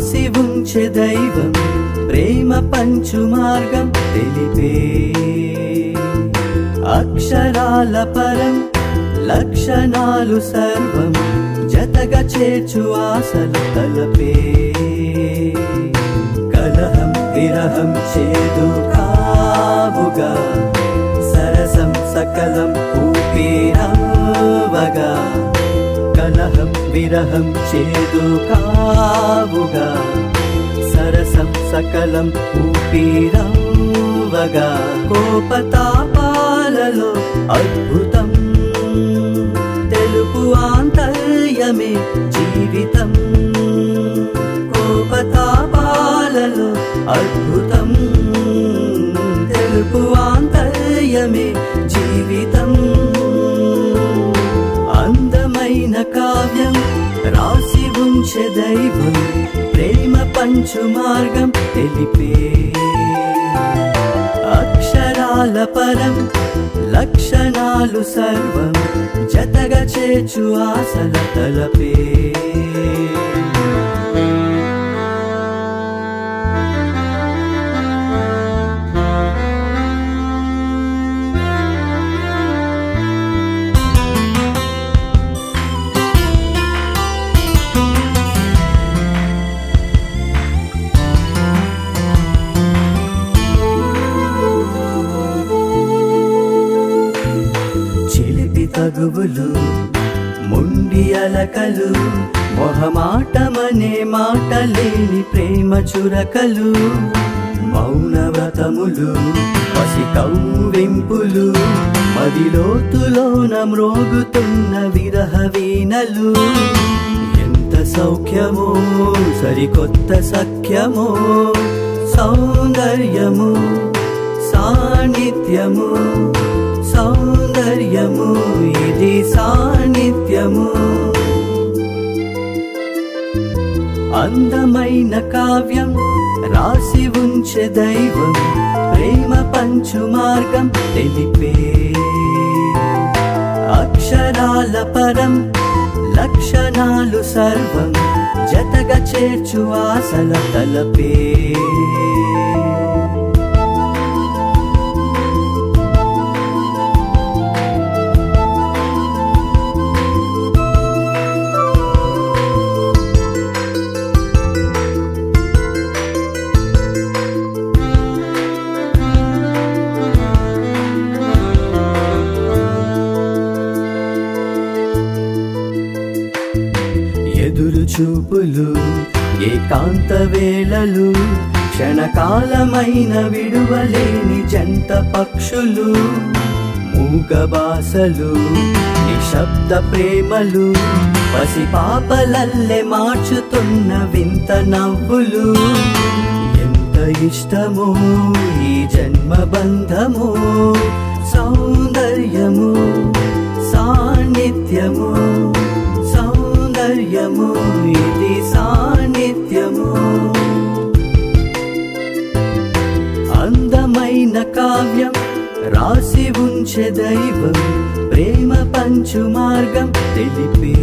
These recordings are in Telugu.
రాసి ఉంచే దైవం ప్రేమ పంచు మార్గం తెలిపే అక్షరాల పరం లక్షణాలు సర్వం జతగా చేర్చు ఆశలు తలపే కలహం విరహం చేదు కావుగా సరసం సకలం ఊపిరవగా కలహం విరహం చేదు కావుగా సరసం సకలం ఊపిరవగా కోపతాపాలలో అద్భుతం తెలుపు ఆంతర్యమే జీవితం కోపతాపాలలో అద్భుతం తెలుపు ఆంతర్యమే జీవితం అందమైన కావ్యం రాసి ఉంచే దైవం ప్రేమ పంచు మార్గం తెలిపే అక్షరాల పరం లక్షణాలు సర్వం జతగా చేర్చు ఆశల తలపే చిలిపి తగువులు ముండి అలకలు మొహమాటమనే మాట లేని ప్రేమ చురకలు మౌనవ్రతములు పసి కౌవెంపులు మదిలోతులోన మ్రోగుతున్న విరహ వీణలు ఎంత సౌఖ్యమో సరికొత్త సఖ్యమో సౌందర్యము సాన్నిధ్యము సౌందర్యము ఇది సాన్నిధ్యము అందమైన కావ్యం రాసి ఉంచే దైవం ప్రేమ పంచు మార్గం తెలిపే అక్షరాల పరం లక్షణాలు సర్వం జతగా చేర్చు ఆశల తలపే ఎదురు చూపులు ఏకాంత వేళలు క్షణకాలమైన విడువలేని జంట పక్షులు మూగ బాసలు నిశ్శబ్ద ప్రేమలు పసి పాపలల్లె మార్చుతున్న వింత నవ్వులు ఎంత ఇష్టమో ఈ జన్మ బంధము సౌందర్యము సాన్నిధ్యము సౌందర్యము ఇది సాన్నిధ్యము అందమైన కావ్యం రాసి ఉంచే దైవం ప్రేమ పంచు మార్గం తెలిపే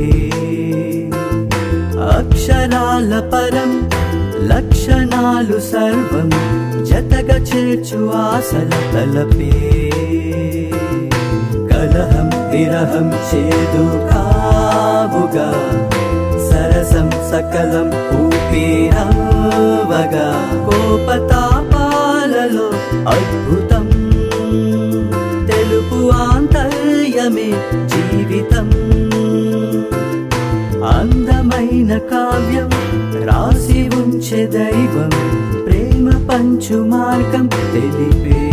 అక్షరాల పరం లక్షణాలు సర్వం జతగా చేర్చు ఆశల తలపే కలహం విరహం చేదు కావుగా సరసం సకలం ఊపిరవగా కోపతాపాలలో అద్భుతం తెలుపు ఆంతర్యమే జీవితం అందమైన కావ్యం రాసి ఉంచే దైవం ప్రేమ పంచు మార్గం తెలిపే